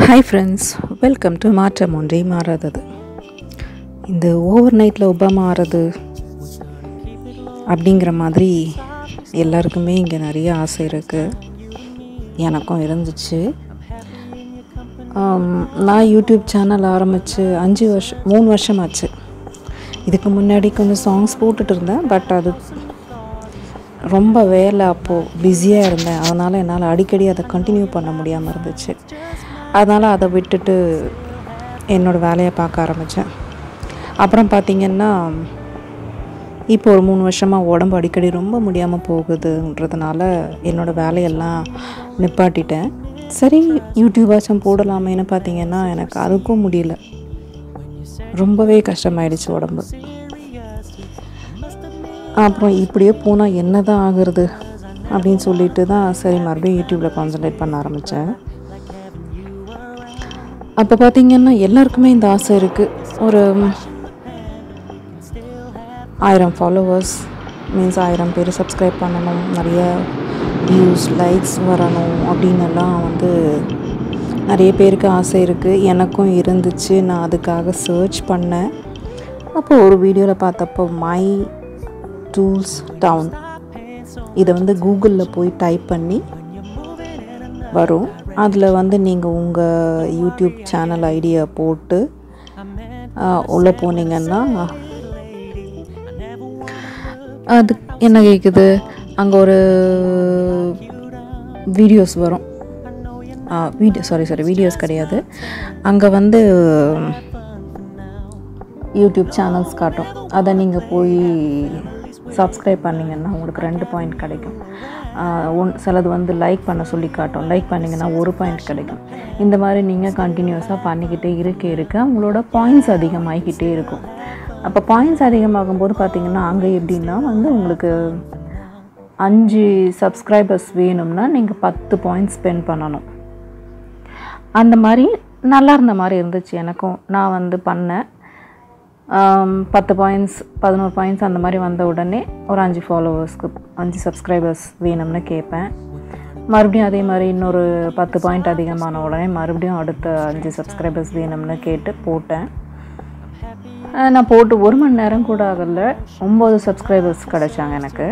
Hi friends welcome to மாற்றம் ஒன்றே மாறாதது இந்த ஓவர் நைட்டில் ஒபாமா ஆறது அப்படிங்கிற மாதிரி எல்லாருக்குமே இங்கே நிறைய ஆசை இருக்குது எனக்கும் இருந்துச்சு ஆம், நான் யூடியூப் சேனல் ஆரம்பித்து அஞ்சு வருஷம் மூணு வருஷம் ஆச்சு இதுக்கு முன்னாடி கொஞ்சம் சாங்ஸ் போட்டுட்டு இருந்தேன் பட் அது ரொம்ப வேலை அப்போது பிஸியாக இருந்தேன் அதனால் என்னால் அடிக்கடி அதை கண்டினியூ பண்ண முடியாமல் இருந்துச்சு அதனால் அதை விட்டுட்டு என்னோடய வேலையை பார்க்க ஆரம்பித்தேன் அப்புறம் பார்த்திங்கன்னா இப்போ ஒரு மூணு வருஷமாக உடம்பு அடிக்கடி ரொம்ப முடியாமல் போகுதுன்றதுனால என்னோடய வேலையெல்லாம் நிப்பாட்டிட்டேன் சரி யூடியூபாச்சும் போடலாமேன்னு பார்த்தீங்கன்னா எனக்கு அதுக்கும் முடியல ரொம்பவே கஷ்டமாயிடுச்சு உடம்பு அப்புறம் இப்படியே போனால் என்ன தான் ஆகுறது அப்படின்னு சொல்லிட்டு தான் சரி மறுபடியும் யூடியூப்பில் கான்சன்ட்ரேட் பண்ண ஆரம்பித்தேன் அப்போ பார்த்தீங்கன்னா எல்லாருக்குமே இந்த ஆசை இருக்குது ஒரு ஆயிரம் ஃபாலோவர்ஸ் மீன்ஸ் ஆயிரம் பேர் சப்ஸ்கிரைப் பண்ணணும் நிறைய வியூஸ் லைக்ஸ் வரணும் அப்படின்னு எல்லாம் வந்து நிறைய பேருக்கு ஆசை இருக்குது எனக்கும் இருந்துச்சு நான் அதுக்காக சர்ச் பண்ணேன் அப்போ ஒரு வீடியோவில் பார்த்தப்போ மை டூல்ஸ் டவுன் இதை வந்து கூகுளில் போய் டைப் பண்ணி வரும் அதில் வந்து நீங்கள் உங்கள் யூடியூப் சேனல் ஐடியை போட்டு உள்ளே போனீங்கன்னா அது என்ன கேட்குது அங்கே ஒரு வீடியோஸ் வரும் வீடியோ சாரி சாரி வீடியோஸ் கிடையாது அங்கே வந்து யூடியூப் சேனல்ஸ் காட்டும் அதை நீங்கள் போய் சப்ஸ்கிரைப் பண்ணிங்கன்னா உங்களுக்கு ரெண்டு பாயிண்ட் கிடைக்கும் ஆஹ் ஒன் சிலது வந்து லைக் பண்ண சொல்லி காட்டும் லைக் பண்ணிங்கன்னா ஒரு பாயிண்ட் கிடைக்கும் இந்த மாதிரி நீங்கள் கண்டினியூஸாக பண்ணிக்கிட்டே இருக்க இருக்க உங்களோட பாயிண்ட்ஸ் அதிகமாகிக்கிட்டே இருக்கும் அப்போ பாயிண்ட்ஸ் அதிகமாகும்போது பார்த்தீங்கன்னா அங்கே எப்படின்னா வந்து உங்களுக்கு அஞ்சு சப்ஸ்கிரைபர்ஸ் வேணும்னா நீங்கள் பத்து பாயிண்ட்ஸ் ஸ்பெண்ட் பண்ணணும் அந்த மாதிரி நல்லா இருந்த மாதிரி இருந்துச்சு எனக்கும் நான் வந்து பண்ணேன் ஆம், பத்து பாயிண்ட்ஸ் பதினோரு பாயிண்ட்ஸ் அந்த மாதிரி வந்த உடனே ஒரு அஞ்சு ஃபாலோவர்ஸ்க்கு அஞ்சு சப்ஸ்கிரைபர்ஸ் வேணும்னு கேட்பேன் மறுபடியும் அதே மாதிரி இன்னொரு பத்து பாயிண்ட் அதிகமான உடனே மறுபடியும் அடுத்த அஞ்சு சப்ஸ்கிரைபர்ஸ் வேணும்னு கேட்டு போட்டேன் அஹ் நான் போட்டு ஒரு மணி நேரம் கூட ஆகல ஒம்பது சப்ஸ்கிரைபர்ஸ் கிடைச்சாங்க எனக்கு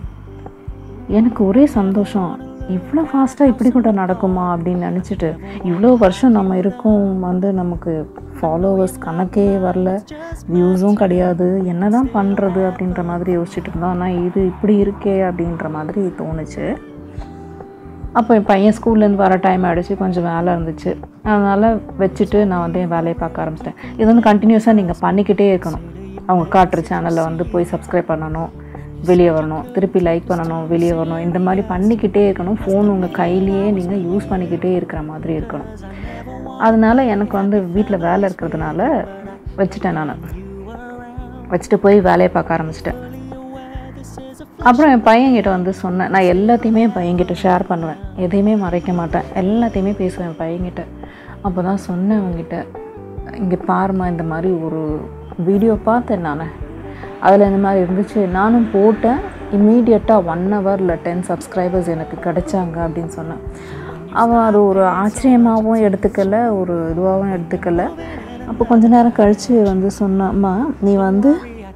எனக்கு ஒரே சந்தோஷம் இவ்வளோ ஃபாஸ்ட்டாக இப்படி கூட நடக்குமா அப்படின்னு நினச்சிட்டு இவ்வளோ வருஷம் நம்ம இருக்கோம் வந்து நமக்கு ஃபாலோவர்ஸ் கணக்கே வரல வியூஸும் கிடையாது என்ன தான் பண்ணுறது அப்படின்ற மாதிரி யோசிச்சுட்டு இருந்தோம் ஆனால் இது இப்படி இருக்கே அப்படின்ற மாதிரி தோணுச்சு அப்போ என் பையன் ஸ்கூல்லேருந்து வர டைம் ஆகிடுச்சு கொஞ்சம் வேலை இருந்துச்சு அதனால் வச்சுட்டு நான் வந்து என் வேலையை பார்க்க ஆரம்பிச்சிட்டேன் இது வந்து கண்டினியூஸாக நீங்கள் பண்ணிக்கிட்டே இருக்கணும் அவங்க காட்டுற சேனலில் வந்து போய் சப்ஸ்கிரைப் பண்ணணும் வெளியே வரணும் திருப்பி லைக் பண்ணணும் வெளியே வரணும் இந்த மாதிரி பண்ணிக்கிட்டே இருக்கணும் ஃபோன் உங்கள் கையிலேயே நீங்கள் யூஸ் பண்ணிக்கிட்டே இருக்கிற மாதிரி இருக்கணும் அதனால எனக்கு வந்து வீட்டில் வேலை இருக்கிறதுனால வச்சுட்டேன் நான் வச்சுட்டு போய் வேலையை பார்க்க ஆரம்பிச்சிட்டேன் அப்புறம் என் பையன்கிட்ட வந்து சொன்னேன் நான் எல்லாத்தையுமே என் பையன்கிட்ட ஷேர் பண்ணுவேன் எதையுமே மறைக்க மாட்டேன் எல்லாத்தையுமே பேசுவேன் என் பையன்கிட்ட அப்போ தான் சொன்னேன் அவங்ககிட்ட இங்கே பாருமா இந்த மாதிரி ஒரு வீடியோ பார்த்தேன் நான் அதில் இந்த மாதிரி இருந்துச்சு நானும் போட்டேன் இம்மீடியட்டாக ஒன் ஹவரில் டென் சப்ஸ்கிரைபர்ஸ் எனக்கு கிடைச்சாங்க அப்படின்னு சொன்னேன் அவன் அது ஒரு ஆச்சரியமாகவும் எடுத்துக்கல ஒரு இதுவாகவும் எடுத்துக்கல அப்போ கொஞ்ச நேரம் கழித்து வந்து சொன்னாம்மா நீ வந்து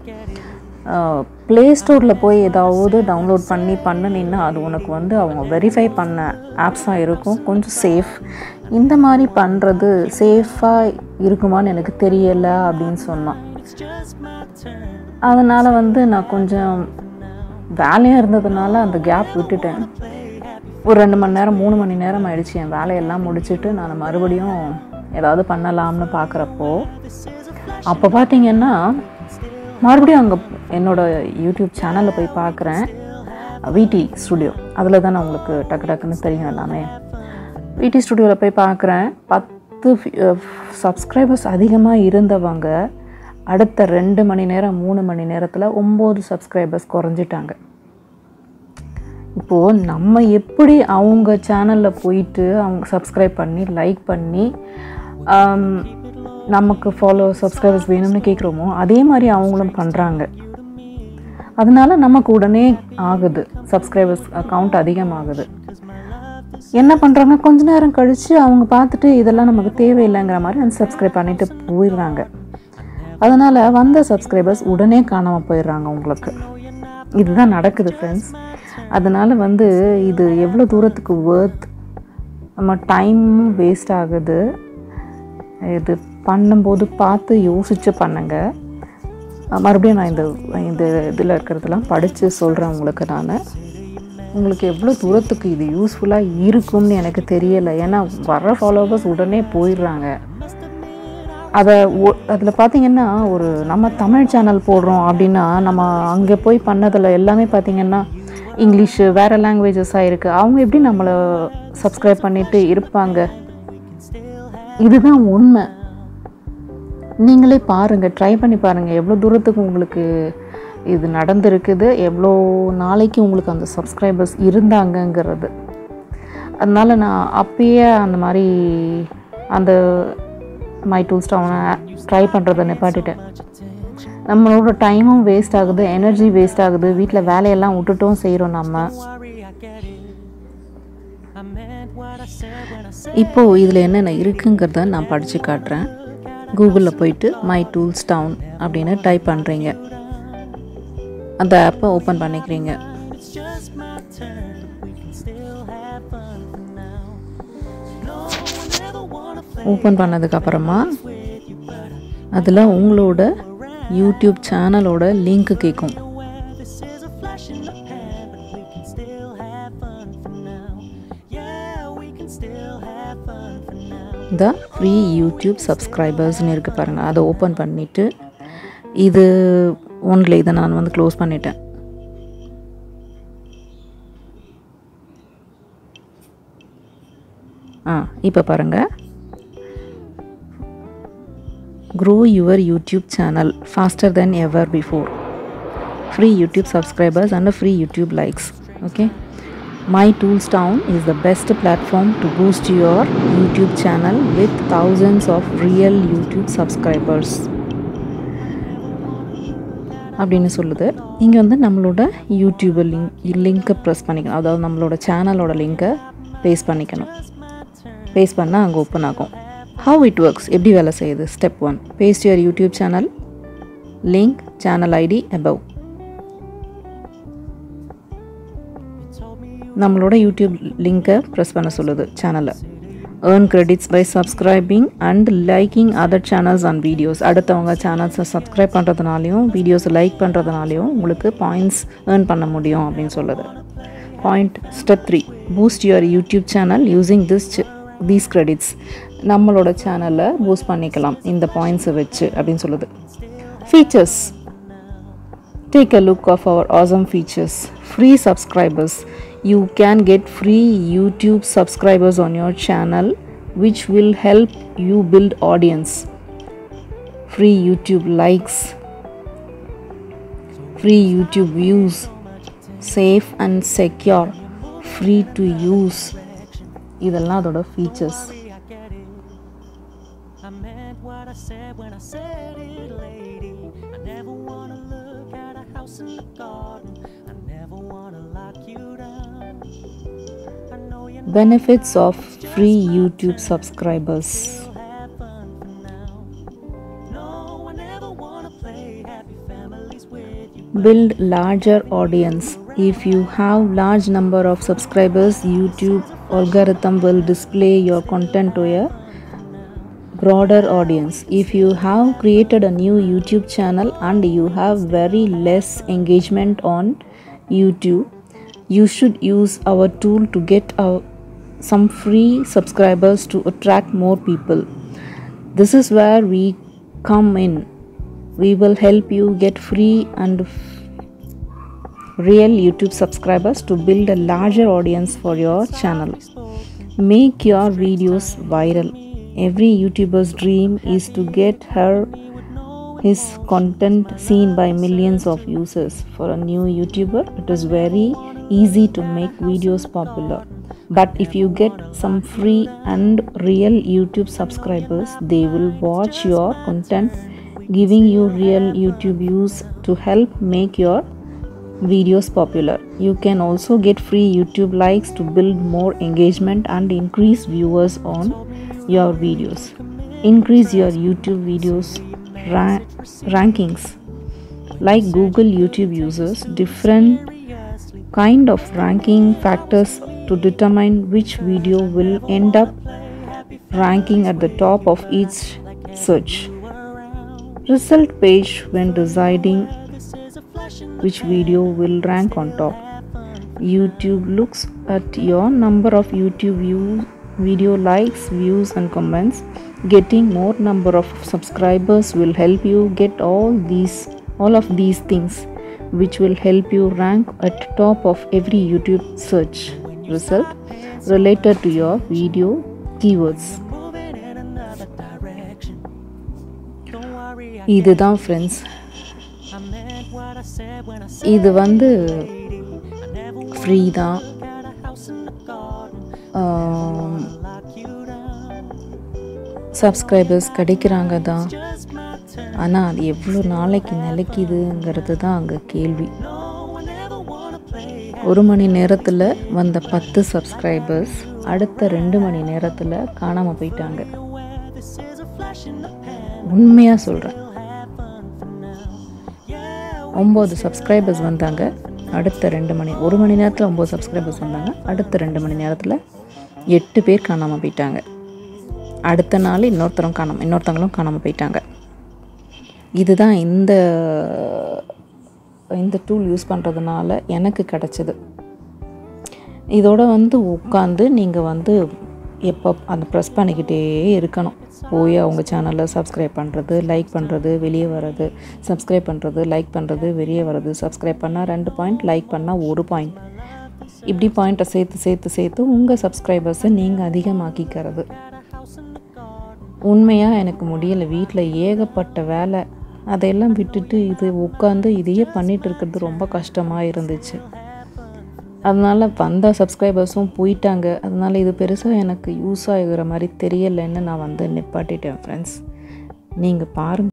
ப்ளே ஸ்டோரில் போய் ஏதாவது டவுன்லோட் பண்ணி பண்ணினீன்னா அது உனக்கு வந்து அவங்க வெரிஃபை பண்ண ஆப்ஸாக இருக்கும் கொஞ்சம் சேஃப் இந்த மாதிரி பண்ணுறது சேஃபாக இருக்குமான்னு எனக்கு தெரியலை அப்படின்னு சொன்னான் அதனால் வந்து நான் கொஞ்சம் வேலையாக இருந்ததுனால அந்த கேப் விட்டுட்டேன் ஒரு ரெண்டு மணி நேரம் மூணு மணி நேரம் ஆயிடுச்சு என் வேலையெல்லாம் முடிச்சுட்டு நான் மறுபடியும் ஏதாவது பண்ணலாம்னு பார்க்குறப்போ அப்போ பார்த்தீங்கன்னா மறுபடியும் அங்கே என்னோட யூடியூப் சேனலில் போய் பார்க்குறேன் விடி ஸ்டுடியோ அதில் தான் நான் உங்களுக்கு டக்கு டக்குன்னு தெரியும் எல்லாமே விடி ஸ்டுடியோவில் போய் பார்க்குறேன் பத்து சப்ஸ்கிரைபர்ஸ் அதிகமாக இருந்தவங்க அடுத்த ரெண்டு மணி நேரம் மூணு மணி நேரத்தில் ஒம்பது சப்ஸ்கிரைபர்ஸ் குறைஞ்சிட்டாங்க இப்போது நம்ம எப்படி அவங்க சேனலில் போயிட்டு அவங்க சப்ஸ்கிரைப் பண்ணி லைக் பண்ணி ஆம், நமக்கு ஃபாலோ சப்ஸ்கிரைபர்ஸ் வேணும்னு கேட்குறோமோ அதே மாதிரி அவங்களும் பண்ணுறாங்க அதனால நமக்கு உடனே ஆகுது சப்ஸ்கிரைபர்ஸ் கவுண்ட் அதிகமாகுது என்ன பண்ணுறாங்க கொஞ்ச நேரம் கழித்து அவங்க பார்த்துட்டு இதெல்லாம் நமக்கு தேவையில்லைங்கிற மாதிரி unsubscribe பண்ணிட்டு போயிடுறாங்க அதனால் வந்த சப்ஸ்கிரைபர்ஸ் உடனே காணாமல் போயிடுறாங்க உங்களுக்கு இதுதான் நடக்குது ஃப்ரெண்ட்ஸ் அதனால் வந்து இது எவ்வளோ தூரத்துக்கு worth நம்ம டைமும் வேஸ்ட் ஆகுது இது பண்ணும்போது பார்த்து யோசித்து பண்ணுங்க மறுபடியும் நான் இந்த இந்த இதில் இருக்கிறதெல்லாம் படித்து சொல்கிறேன் உங்களுக்கு நான் உங்களுக்கு எவ்வளோ தூரத்துக்கு இது யூஸ்ஃபுல்லாக இருக்கும்னு எனக்கு தெரியலை ஏன்னா வர ஃபாலோவர்ஸ் உடனே போயிடுறாங்க அதை அதில் பார்த்தீங்கன்னா ஒரு நம்ம தமிழ் சேனல் போடுறோம் அப்படின்னா நம்ம அங்கே போய் பண்ணதில் எல்லாமே பார்த்தீங்கன்னா இங்கிலீஷு வேறு லாங்குவேஜஸாக இருக்குது அவங்க எப்படி நம்மளை சப்ஸ்கிரைப் பண்ணிட்டு இருப்பாங்க இதுதான் உண்மை நீங்களே பாருங்கள் ட்ரை பண்ணி பாருங்கள் எவ்வளோ தூரத்துக்கு உங்களுக்கு இது நடந்திருக்குது எவ்வளோ நாளைக்கு உங்களுக்கு அந்த சப்ஸ்கிரைபர்ஸ் இருந்தாங்கங்கிறது அதனால நான் அப்பயே அந்த மாதிரி அந்த மை டூல்ஸ் அவனை ட்ரை பண்ணுறதை நிப்பாட்டிட்டேன் நம்மளோட டைமும் வேஸ்ட் ஆகுது எனர்ஜி வேஸ்ட் ஆகுது வீட்டில் வேலையெல்லாம் விட்டுட்டும் செய்கிறோம் நம்ம இப்போது இதில் என்னென்ன இருக்குங்கிறத நான் படித்து காட்டுறேன் கூகுளில் போயிட்டு மை டூல்ஸ் டவுன் அப்படின்னு டைப் பண்ணுறீங்க அந்த ஆப்பை ஓப்பன் பண்ணிக்கிறீங்க ஓப்பன் பண்ணதுக்கப்புறமா அதில் உங்களோட யூடியூப் சேனலோட லிங்க் கேட்கும் இந்த ஃப்ரீ யூடியூப் சப்ஸ்கிரைபர்ஸ்னு இருக்குது பாருங்கள் அதை ஓப்பன் பண்ணிவிட்டு இது ஒன்றில் இதை நான் வந்து க்ளோஸ் பண்ணிட்டேன் ஆ இப்போ பாருங்கள் grow your YouTube channel faster than ever before free YouTube subscribers and free YouTube likes okay My Tools Town is the best platform to boost your YouTube channel with thousands of real YouTube subscribers. அப்படின்னு சொல்லுது இங்கே வந்து நம்மளோட YouTube link லிங்க்கை press பண்ணிக்கணும் அதாவது நம்மளோட சேனலோட லிங்க்கை பேஸ்ட் பண்ணிக்கணும் பேஸ்ட் பண்ணால் அங்கே ஓப்பன் ஆகும் ஹவு இட் ஒர்க்ஸ் எப்படி வேலை செய்யுது step one paste your YouTube channel link channel ID above நம்மளோட யூடியூப் லிங்க்கை ப்ரெஸ் பண்ண சொல்லுது சேனலை earn credits by subscribing and liking other channels and videos அடுத்தவங்க சேனல்ஸை சப்ஸ்கிரைப் பண்ணுறதுனாலையும் வீடியோஸை லைக் பண்ணுறதுனாலையும் உங்களுக்கு பாயிண்ட்ஸ் ஏர்ன் பண்ண முடியும் அப்படின்னு சொல்லுது point step three boost your YouTube channel using this these credits நம்மளோட சேனலை பூஸ்ட் பண்ணிக்கலாம் இந்த பாயிண்ட்ஸை வச்சு அப்படின்னு சொல்லுது features Take a look of our awesome features. Free subscribers. You can get free YouTube subscribers on your channel which will help you build audience. Free YouTube likes. Free YouTube views. Safe and secure. Free to use. இதெல்லாம் அதோட features I meant what I said when I said it, lady. I never wanna look at a house in the garden. I never wanna lock you down. I know you Benefits of free YouTube subscribers. have fun for now. No, I never wanna play happy families with you. build larger audience if you have large number of subscribers youtube algorithm will display your content to a broader audience if you have created a new youtube channel and you have very less engagement on youtube you should use our tool to get uh, some free subscribers to attract more people this is where we come in we will help you get free and f- real YouTube subscribers to build a larger audience for your channel. Make your videos viral. Every YouTuber's dream is to get her his content seen by millions of users. For a new YouTuber, it is very easy to make videos popular. But if you get some free and real YouTube subscribers, they will watch your content, giving you real YouTube views to help make your videos popular. You can also get free YouTube likes to build more engagement and increase viewers on your videos. Increase your YouTube videos ra- rankings. Like Google YouTube users different kind of ranking factors to determine which video will end up ranking at the top of each search. Result page when deciding which video will rank on top. YouTube looks at your number of YouTube views, video likes, views, and comments. Getting more number of subscribers will help you get all these all of these things, which will help you rank at top of every YouTube search result related to your video keywords. moving in another direction. Don't worry, I, இதுதான் friends I meant what I said when I said இது வந்து I never free தான் got a house in the garden. ஆம், Lock you down. Subscribers கிடைக்கிறாங்க தான் Just my turn. ஆனால் அது எவ்வளோ நாளைக்கு நிலைக்குதுங்கிறது தான் அங்கே கேள்வி No, I never wanna play. ஒரு மணி நேரத்தில் வந்த பத்து சப்ஸ்கிரைபர்ஸ் அடுத்த ரெண்டு மணி நேரத்தில் காணாமல் போயிட்டாங்க Where this is a flash in the pan. உண்மையாக சொல்கிறேன் We'll have fun for now. Yeah, ஒம்பது சப்ஸ்கிரைபர்ஸ் வந்தாங்க அடுத்த ரெண்டு மணி ஒரு மணி நேரத்தில் ஒம்பது சப்ஸ்கிரைபர்ஸ் வந்தாங்க அடுத்த ரெண்டு மணி நேரத்தில் எட்டு பேர் காணாமல் போயிட்டாங்க அடுத்த நாள் இன்னொருத்தரும் காணாம இன்னொருத்தவங்களும் காணாமல் போயிட்டாங்க இதுதான் இந்த இந்த டூல் யூஸ் பண்ணுறதுனால எனக்கு கிடச்சிது இதோட வந்து உட்காந்து நீங்கள் வந்து எப்போ அந்த ப்ரெஸ் பண்ணிக்கிட்டே இருக்கணும் போய் அவங்க சேனலை சப்ஸ்கிரைப் பண்ணுறது லைக் பண்ணுறது வெளியே வர்றது சப்ஸ்கிரைப் பண்ணுறது லைக் பண்ணுறது வெளியே வர்றது சப்ஸ்கிரைப் பண்ணால் ரெண்டு பாயிண்ட் லைக் பண்ணால் ஒரு பாயிண்ட் இப்படி பாயிண்ட்டை சேர்த்து சேர்த்து சேர்த்து உங்கள் சப்ஸ்கிரைபர்ஸை நீங்கள் அதிகமாக்கிக்கிறது உண்மையாக எனக்கு முடியலை வீட்டில் ஏகப்பட்ட வேலை அதையெல்லாம் விட்டுட்டு இது உட்காந்து இதையே பண்ணிட்டு இருக்கிறது ரொம்ப கஷ்டமாக இருந்துச்சு அதனால் வந்த சப்ஸ்கிரைபர்ஸும் போயிட்டாங்க அதனால் இது பெருசாக எனக்கு யூஸ் ஆகிற மாதிரி தெரியலைன்னு நான் வந்து நிப்பாட்டிட்டேன் ஃப்ரெண்ட்ஸ் நீங்கள் பாருங்கள்